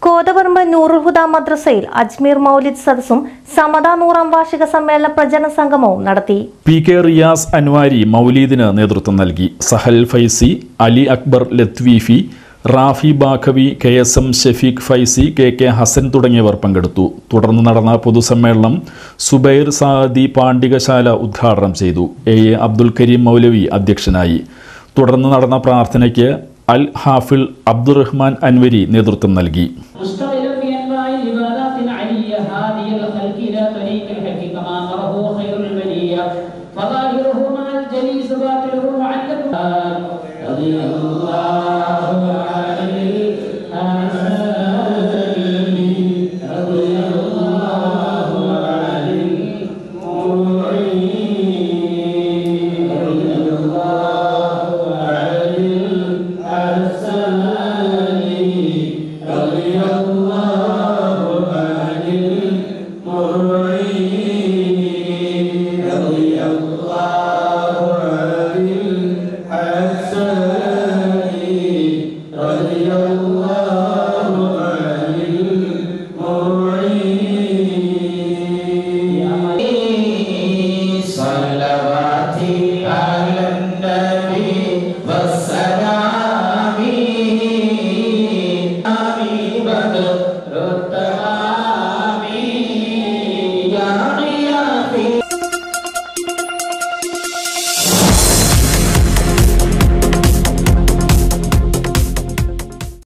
കോതപറമ്പ് നൂറുൽ ഹുദ മദ്രസയിൽ അജ്മീർ മൗലിദ് സദസ്സും സമത നൂറാം വാർഷിക സമ്മേളന പ്രചരണ സംഗമവും നടത്തി പി കെ റിയാസ് അൻവാരി മൗലീദിന് നേതൃത്വം നൽകി Sahal Faizy Ali Akbar Latheefi Rafi Baqavi K S M Shefeeq Faizy K K Hasan തുടങ്ങിയവർ പങ്കെടുത്തു തുടർന്ന് നടന്ന പൊതുസമ്മേളനം സുബൈർ സാദി പാണ്ഡികശാല ഉദ്ഘാടനം ചെയ്തു എ എ അബ്ദുൽ കരീം മൗലവി അധ്യക്ഷനായി തുടർന്ന് നടന്ന പ്രാർത്ഥനയ്ക്ക് അൽ ഹാഫിൾ അബ്ദുറഹ്മാൻ അൻവരി നേതൃത്വം നൽകി مشتغلا بأنواع العبادات العلية هادي الخلق إلى طريق الحق كما أمره خير البرية فظاهره مع الجليس باطله معلق رضي الله عن الحسن رضي الله عن المعين رضي الله عن الحسن رضي الله عن المعين رضي الله عن الحسن